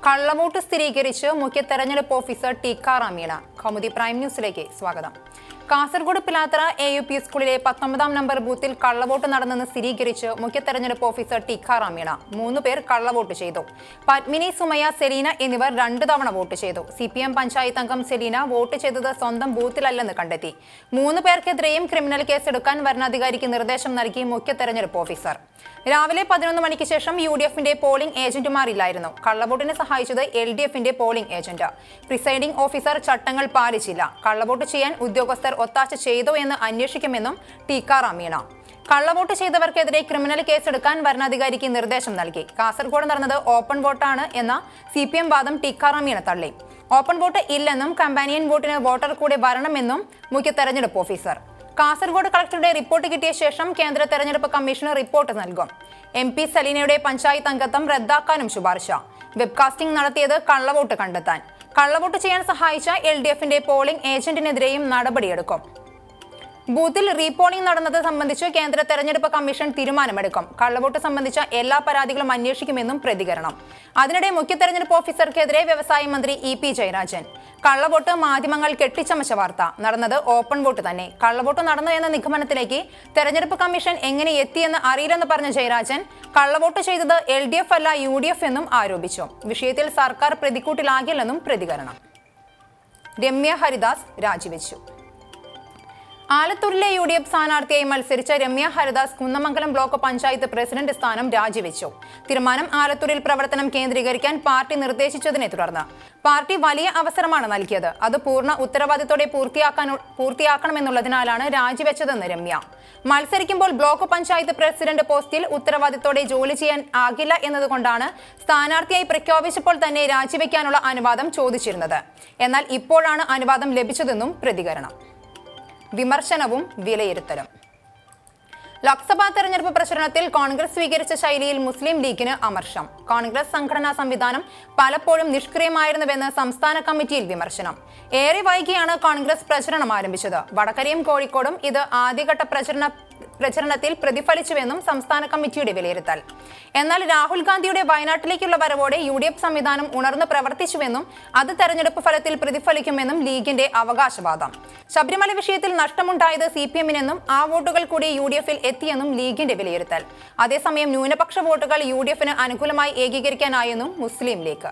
കള്ളവോട്ട് സ്ഥിരീകരിച്ച് മുഖ്യ തെരഞ്ഞെടുപ്പ് ഓഫീസർ ടിക്കാറാം മീണ കൗമുദി പ്രൈം ന്യൂസിലേക്ക് സ്വാഗതം Kasaragod Pilathara A U P സ്കൂളിലെ പത്തൊമ്പതാം നമ്പർ ബൂത്തിൽ കള്ളവോട്ട് നടന്നെന്ന് സ്ഥിരീകരിച്ച് മുഖ്യ തെരഞ്ഞെടുപ്പ് ഓഫീസർ ടിക്കാറാം മീണ മൂന്ന് പേർ കള്ളവോട്ട് ചെയ്തു പത്മിനി സുമയ സെലീന എന്നിവർ രണ്ട് തവണ വോട്ട് ചെയ്തു സി പി എം പഞ്ചായത്ത് അംഗം സെലീന വോട്ട് ചെയ്തത് സ്വന്തം ബൂത്തിലല്ലെന്ന് കണ്ടെത്തി മൂന്ന് പേർക്കെതിരെയും ക്രിമിനൽ കേസെടുക്കാൻ വരണാധികാരിക്ക് നിർദ്ദേശം നൽകി മുഖ്യ തെരഞ്ഞെടുപ്പ് ഓഫീസർ രാവിലെ പതിനൊന്ന് മണിക്ക് ശേഷം യു ഡി എഫിന്റെ പോളിംഗ് ഏജന്റുമാരില്ലായിരുന്നു കള്ളവോട്ടിന് സഹായിച്ചത് എൽ ഡി എഫിന്റെ പോളിംഗ് ഏജന്റ് പ്രിസൈഡിംഗ് ഓഫീസർ ചട്ടങ്ങൾ പാലിച്ചില്ല കള്ളവോട്ട് ചെയ്യാൻ ഉദ്യോഗസ്ഥർ ഒത്താശ ചെയ്തോ എന്ന് അന്വേഷിക്കുമെന്നും ടീക്കാറാം മീണ കള്ളവോട്ട് ചെയ്തവർക്കെതിരെ ക്രിമിനൽ കേസെടുക്കാൻ വരണാധികാരിക്ക് നിർദ്ദേശം നൽകി കാസർഗോഡ് നടന്നത് ഓപ്പൺ വോട്ടാണ് എന്ന സി പി എം വാദം ടീക്കാറാം മീണ തള്ളി ഓപ്പൺ വോട്ട് ഇല്ലെന്നും കമ്പാനിയൻ വോട്ടിന് വോട്ടർ കൂടെ വരണമെന്നും മുഖ്യ തെരഞ്ഞെടുപ്പ് ഓഫീസർ കാസർഗോഡ് കളക്ടറുടെ റിപ്പോർട്ട് കിട്ടിയ ശേഷം കേന്ദ്ര തെരഞ്ഞെടുപ്പ് കമ്മീഷന് റിപ്പോർട്ട് നൽകും എം പി സലീനയുടെ പഞ്ചായത്ത് അംഗത്വം റദ്ദാക്കാനും ശുപാർശ വെബ്കാസ്റ്റിംഗ് നടത്തിയത് കള്ളവോട്ട് കണ്ടെത്താൻ കള്ളവോട്ട് ചെയ്യാൻ സഹായിച്ച എൽ ഡി എഫിന്റെ പോളിംഗ് ഏജന്റിനെതിരെയും നടപടിയെടുക്കും ബൂത്തിൽ റീപോളിംഗ് നടന്നത് സംബന്ധിച്ച് കേന്ദ്ര തെരഞ്ഞെടുപ്പ് കമ്മീഷൻ തീരുമാനമെടുക്കും കള്ളവോട്ട് സംബന്ധിച്ച എല്ലാ പരാതികളും അന്വേഷിക്കുമെന്നും പ്രതികരണം അതിനിടെ മുഖ്യ തെരഞ്ഞെടുപ്പ് ഓഫീസർക്കെതിരെ വ്യവസായ മന്ത്രി ഇ പി ജയരാജൻ കള്ളവോട്ട് മാധ്യമങ്ങൾ കെട്ടിച്ചമച്ച വാർത്ത നടന്നത് ഓപ്പൺ വോട്ട് തന്നെ കള്ളവോട്ട് നടന്നു എന്ന നിഗമനത്തിലേക്ക് തെരഞ്ഞെടുപ്പ് കമ്മീഷൻ എങ്ങനെ എത്തിയെന്ന് അറിയില്ലെന്ന് പറഞ്ഞ ജയരാജൻ കള്ളവോട്ട് ചെയ്തത് എൽ ഡി എഫ് അല്ല യു ഡി എഫ് എന്നും ആരോപിച്ചു വിഷയത്തിൽ സർക്കാർ പ്രതിക്കൂട്ടിലാകില്ലെന്നും പ്രതികരണം രമ്യ ഹരിദാസ് രാജിവെച്ചു ആലത്തൂരിലെ യു ഡി എഫ് സ്ഥാനാർത്ഥിയായി മത്സരിച്ച രമ്യ ഹരിദാസ് കുന്നമംഗലം ബ്ലോക്ക് പഞ്ചായത്ത് പ്രസിഡന്റ് സ്ഥാനം രാജിവെച്ചു തീരുമാനം ആലത്തൂരിൽ പ്രവർത്തനം കേന്ദ്രീകരിക്കാൻ പാർട്ടി നിർദ്ദേശിച്ചതിനെ തുടർന്ന് പാർട്ടി വലിയ അവസരമാണ് നൽകിയത് അത് പൂർണ്ണ ഉത്തരവാദിത്തോടെ പൂർത്തിയാക്കാൻ പൂർത്തിയാക്കണമെന്നുള്ളതിനാലാണ് രാജിവെച്ചതെന്ന് രമ്യ മത്സരിക്കുമ്പോൾ ബ്ലോക്ക് പഞ്ചായത്ത് പ്രസിഡന്റ് പോസ്റ്റിൽ ഉത്തരവാദിത്തോടെ ജോലി ചെയ്യാൻ ആകില്ല എന്നതുകൊണ്ടാണ് സ്ഥാനാർത്ഥിയായി പ്രഖ്യാപിച്ചപ്പോൾ തന്നെ രാജിവെക്കാനുള്ള അനുവാദം ചോദിച്ചിരുന്നത് എന്നാൽ ഇപ്പോഴാണ് അനുവാദം ലഭിച്ചതെന്നും പ്രതികരണം വിമർശനവും വിലയിരുത്തലും ലോക്സഭാ തെരഞ്ഞെടുപ്പ് പ്രചരണത്തിൽ കോൺഗ്രസ് സ്വീകരിച്ച ശൈലിയിൽ മുസ്ലിം ലീഗിന് അമർഷം കോൺഗ്രസ് സംഘടനാ സംവിധാനം പലപ്പോഴും നിഷ്ക്രിയമായിരുന്നുവെന്ന് സംസ്ഥാന കമ്മിറ്റിയിൽ വിമർശനം ഏറെ വൈകിയാണ് കോൺഗ്രസ് പ്രചരണം ആരംഭിച്ചത് വടകരയും കോഴിക്കോടും ഇത് ആദ്യഘട്ട പ്രചരണ പ്രചരണത്തിൽ പ്രതിഫലിച്ചുവെന്നും സംസ്ഥാന കമ്മിറ്റിയുടെ വിലയിരുത്തൽ എന്നാൽ രാഹുൽ ഗാന്ധിയുടെ വയനാട്ടിലേക്കുള്ള വരവോടെ യു ഡി എഫ് സംവിധാനം ഉണർന്ന് പ്രവർത്തിച്ചുവെന്നും അത് തെരഞ്ഞെടുപ്പ് ഫലത്തിൽ പ്രതിഫലിക്കുമെന്നും ലീഗിന്റെ അവകാശവാദം ശബരിമല വിഷയത്തിൽ നഷ്ടമുണ്ടായത് സി പി എമ്മിനെന്നും ആ വോട്ടുകൾ കൂടി യു ഡി എഫിൽ എത്തിയെന്നും ലീഗിന്റെ വിലയിരുത്തൽ അതേസമയം ന്യൂനപക്ഷ വോട്ടുകൾ യു ഡി എഫിന് അനുകൂലമായി ഏകീകരിക്കാനായെന്നും Muslim League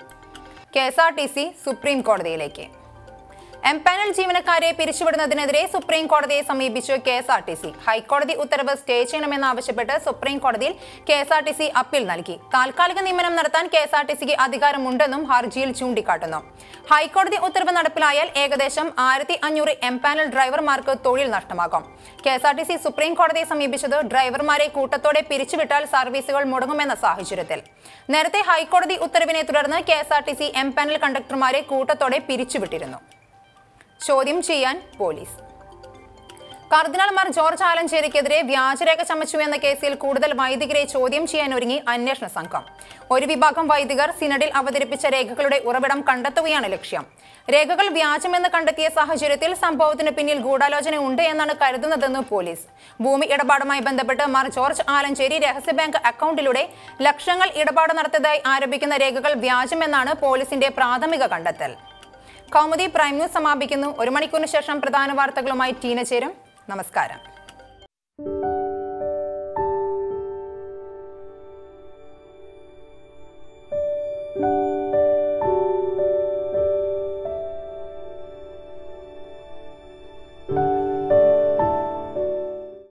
K S R T C supreme കോടതിയിലേക്ക് എംപാനൽ ജീവനക്കാരെ പിരിച്ചുവിടുന്നതിനെതിരെ സുപ്രീം കോടതിയെ സമീപിച്ചു K S R T C ഹൈക്കോടതി ഉത്തരവ് സ്റ്റേ ചെയ്യണമെന്നാവശ്യപ്പെട്ട് സുപ്രീം കോടതിയിൽ K S R T C appeal നൽകി താൽക്കാലിക നിയമനം നടത്താൻ കെ എസ് ആർ ടി സിക്ക് അധികാരമുണ്ടെന്നും ഹർജിയിൽ ചൂണ്ടിക്കാട്ടുന്നു ഹൈക്കോടതി ഉത്തരവ് നടപ്പിലായാൽ ഏകദേശം ആയിരത്തി അഞ്ഞൂറ് എംപാനൽ ഡ്രൈവർമാർക്ക് തൊഴിൽ നഷ്ടമാകും K S R T C supreme കോടതിയെ സമീപിച്ചത് ഡ്രൈവർമാരെ കൂട്ടത്തോടെ പിരിച്ചുവിട്ടാൽ സർവീസുകൾ മുടങ്ങുമെന്ന സാഹചര്യത്തിൽ നേരത്തെ ഹൈക്കോടതി ഉത്തരവിനെ തുടർന്ന് K S R T C empanel കണ്ടക്ടർമാരെ കൂട്ടത്തോടെ പിരിച്ചുവിട്ടിരുന്നു ചോദ്യം ചെയ്യാൻ പോലീസ് കർദിനാൾ മാർ ജോർജ് ആലഞ്ചേരിക്കെതിരെ വ്യാജരേഖ ചമച്ചു എന്ന കേസിൽ കൂടുതൽ വൈദികരെ ചോദ്യം ചെയ്യാൻ ഒരുങ്ങി അന്വേഷണ സംഘം ഒരു വിഭാഗം വൈദികർ സിനഡിൽ അവതരിപ്പിച്ച രേഖകളുടെ ഉറവിടം കണ്ടെത്തുകയാണ് ലക്ഷ്യം രേഖകൾ വ്യാജമെന്ന് കണ്ടെത്തിയ സാഹചര്യത്തിൽ സംഭവത്തിന് പിന്നിൽ ഗൂഢാലോചന ഉണ്ട് എന്നാണ് കരുതുന്നതെന്ന് പോലീസ് ഭൂമി ഇടപാടുമായി ബന്ധപ്പെട്ട് മാർ ജോർജ് ആലഞ്ചേരി രഹസ്യ ബാങ്ക് അക്കൗണ്ടിലൂടെ ലക്ഷങ്ങൾ ഇടപാട് നടത്തിയതായി ആരോപിക്കുന്ന രേഖകൾ വ്യാജമെന്നാണ് പോലീസിന്റെ പ്രാഥമിക കണ്ടെത്തൽ കൗമുദി പ്രൈം ന്യൂസ് സമാപിക്കുന്നു ഒരു മണിക്കൂറിന് ശേഷം പ്രധാന വാർത്തകളുമായി ടീന ചേരും നമസ്കാരം